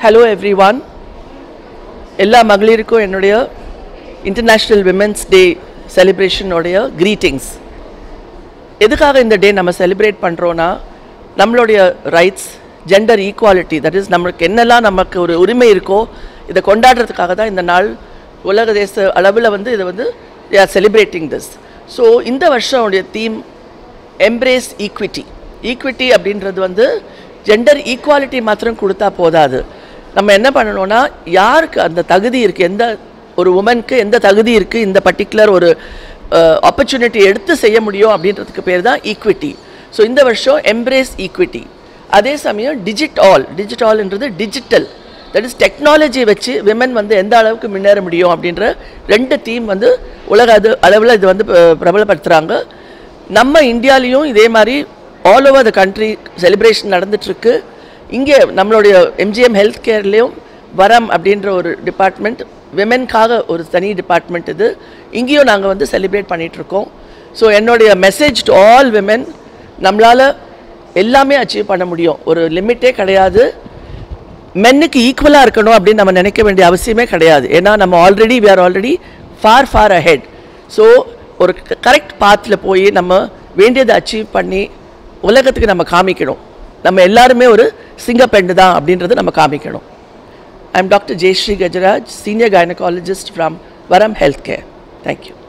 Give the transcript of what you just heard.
hello every one எல்லா மகளிருக்கும் என்னுடைய இன்டர்நேஷ்னல் விமென்ஸ் டே செலிப்ரேஷனோடைய greetings எதுக்காக இந்த டே நம்ம செலிப்ரேட் பண்ணுறோன்னா நம்மளுடைய rights gender equality that is நம்மளுக்கு என்னெல்லாம் நமக்கு ஒரு உரிமை இருக்கோ இதை கொண்டாடுறதுக்காக தான் இந்த நாள் உலக தேச அளவில் வந்து இதை வந்து ஆர் செலிப்ரேட்டிங் திஸ் ஸோ இந்த வருஷம் உடைய தீம் எம்ப்ரேஸ் ஈக்விட்டி ஈக்விட்டி அப்படின்றது வந்து ஜெண்டர் ஈக்குவாலிட்டி மாத்திரம் கொடுத்தா போதாது நம்ம என்ன பண்ணணும்னா யாருக்கு அந்த தகுதி இருக்குது எந்த ஒரு உமனுக்கு எந்த தகுதி இருக்குது இந்த பர்டிகுலர் ஒரு ஆப்பர்ச்சுனிட்டி எடுத்து செய்ய முடியும் அப்படின்றதுக்கு பேர் தான் ஈக்விட்டி ஸோ இந்த வருஷம் எம்ப்ரேஸ் ஈக்விட்டி அதே சமயம் டிஜிட் ஆல் டிஜிட் ஆல்ன்றது டிஜிட்டல் தட் இஸ் டெக்னாலஜி வச்சு விமன் வந்து எந்த அளவுக்கு முன்னேற முடியும் அப்படின்ற ரெண்டு தீம் வந்து உலக அது அளவில் இது வந்து ப- பிரபலப்படுத்துகிறாங்க நம்ம இந்தியாலேயும் இதே மாதிரி all over the country celebration நடந்துட்டுருக்கு இங்கே நம்மளுடைய எம்ஜிஎம் ஹெல்த் கேர்லேயும் வரம் அப்படின்ற ஒரு டிபார்ட்மெண்ட் விமென்காக ஒரு தனி டிபார்ட்மெண்ட் இது இங்கேயும் நாங்கள் வந்து செலிப்ரேட் பண்ணிகிட்ருக்கோம் ஸோ என்னுடைய மெசேஜ் டு ஆல் விமென் நம்மளால் எல்லாமே அச்சீவ் பண்ண முடியும் ஒரு லிமிட்டே கிடையாது மென்னுக்கு ஈக்குவலாக இருக்கணும் அப்படின்னு நம்ம நினைக்க வேண்டிய அவசியமே கிடையாது ஏன்னா நம்ம already we are already far far ahead so ஒரு கரெக்ட் பாத்தில் போய் நம்ம வேண்டியதை அச்சீவ் பண்ணி உலகத்துக்கு நம்ம காமிக்கணும் நம்ம எல்லாருமே ஒரு சிங்கப்பெண்டு தான் அப்படின்றத நம்ம காமிக்கணும் I am doctor Jayashree Gajaraj senior gynaecologist from Varam health care thank you